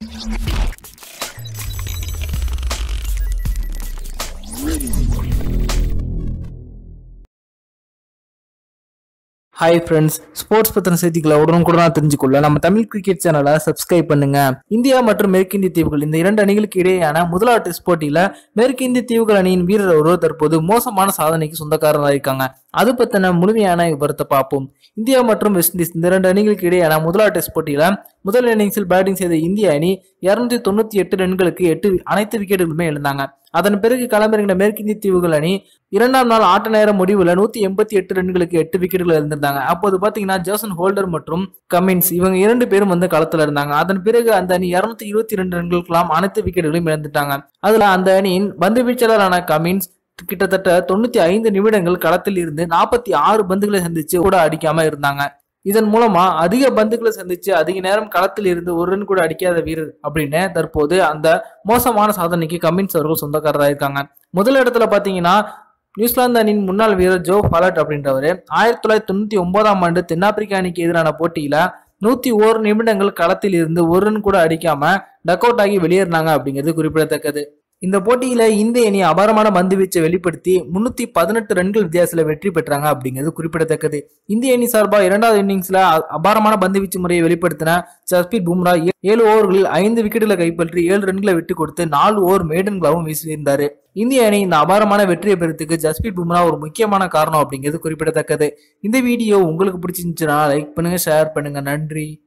hi friends sports பத்தின செய்திகளை உடனுக்குடனா தெரிஞ்சுக்கொள்ள நம்ம தமிழ் கிரிக்கெட் சேனலை சப்ஸ்கிரைப் பண்ணுங்க இந்தியா மற்றும் மேற்கிந்திய தீவுகள் இந்த இரண்டு அணிகளுக்கு இடையேயான முதலாவது டெஸ்ட் போட்டியில மேற்கிந்திய தீவுகள் அணியின் வீரர் ஒருவர் தற்போது மோசமான சாதனைக்கு சொந்தக்காரராக இருக்காங்க அது பத்தின முழுமையான விவரத்தை பார்ப்போம் இந்தியா மற்றும் வெஸ்ட் இண்டீஸ் இந்த இரண்டு அணிகளுக்கு இடையேயான முதலாவது டெஸ்ட் போட்டியில முதல் இன்னிங்ஸில் பேட்டிங் செய்த இந்திய அணி இருநூத்தி தொண்ணூத்தி எட்டு ரன்களுக்கு எட்டு அனைத்து விக்கெட்டுகளுமே இழந்தாங்க அதன் பிறகு களமிறங்கின மேற்கிந்திய தீவுகள் அணி இரண்டாம் நாள் ஆட்ட நேர முடிவுல நூத்தி எண்பத்தி எட்டு ரன்களுக்கு எட்டு விக்கெட்டுகள் இழந்திருந்தாங்க அப்போது பாத்தீங்கன்னா ஜோசன் ஹோல்டர் மற்றும் கமின்ஸ் இவங்க இரண்டு பேரும் வந்து களத்துல இருந்தாங்க அதன் பிறகு அந்த அணி இருநூத்தி இருபத்தி ரெண்டு ரன்களுக்கெல்லாம் அனைத்து விக்கெட்டுகளையும் இழந்துட்டாங்க அதுல அந்த அணியின் பந்து வீச்சாளரான கமின்ஸ் கிட்டத்தட்ட தொண்ணூத்தி ஐந்து நிமிடங்கள் களத்தில் இருந்து நாற்பத்தி ஆறு பந்துகளை சந்திச்சு கூட அடிக்காம இருந்தாங்க இதன் மூலமா அதிக பந்துகளை சந்திச்சு அதிக நேரம் களத்தில் இருந்து ஒரு ரன் கூட அடிக்காத வீரர் அப்படின்னு தற்போது அந்த மோசமான சாதனைக்கு கமின்ஸ் அவர்கள் சொந்தக்காரராக இருக்காங்க முதல் இடத்துல பாத்தீங்கன்னா நியூசிலாந்து அணியின் முன்னாள் வீரர் ஜோ ஃபாலட் அப்படின்றவர் ஆயிரத்தி தொள்ளாயிரத்தி தொண்ணூத்தி ஒன்பதாம் ஆண்டு தென்னாப்பிரிக்கா அணிக்கு எதிரான போட்டியில நூத்தி ஓரு நிமிடங்கள் களத்தில் இருந்து ஒரு ரன் கூட அடிக்காம டக் அவுட் ஆகி வெளியேறினாங்க அப்படிங்கிறது குறிப்பிடத்தக்கது இந்த போட்டியில இந்திய அணி அபாரமான பந்து வீச்சை வெளிப்படுத்தி முன்னூத்தி பதினெட்டு ரன்கள் வித்தியாசத்துல வெற்றி பெற்றாங்க அப்படிங்கிறது குறிப்பிடத்தக்கது இந்திய அணி சார்பா இரண்டாவது இன்னிங்ஸ்ல அ- அபாரமான பந்து வீச்சு முறையை வெளிப்படுத்தின ஜஸ்பீத் பும்ரா ஏ- ஏழு ஓவர்களில் ஐந்து விக்கெட்டுகளை கைப்பற்றி ஏழு ரன்களை விட்டு கொடுத்து நாலு ஓவர் மேடன்களாகவும் வீசியிருந்தாரு இந்திய அணி இந்த அபாரமான வெற்றியை பெறத்துக்கு ஜஸ்பீத் பும்ரா ஒரு முக்கியமான காரணம் அப்படிங்கிறது குறிப்பிடத்தக்கது இந்த வீடியோ உங்களுக்கு பிடிச்சிருந்துச்சுன்னா லைக் பண்ணுங்க ஷேர் பண்ணுங்க நன்றி